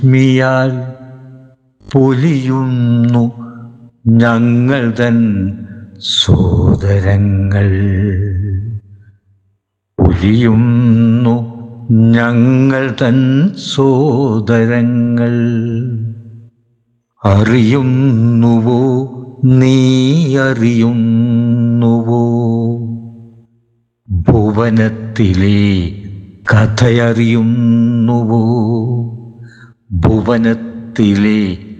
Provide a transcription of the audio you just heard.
രശ്മിയാൽ പൊലിയുന്നു ഞങ്ങൾ തൻ സോദരങ്ങൾ പൊലിയുന്നു ഞങ്ങൾ തൻ സോദരങ്ങൾ അറിയുന്നുവോ നീ അറിയുന്നുവോ ഭുവനത്തിലെ കഥയറിയുന്നുവോ ഭുവനത്തിലെ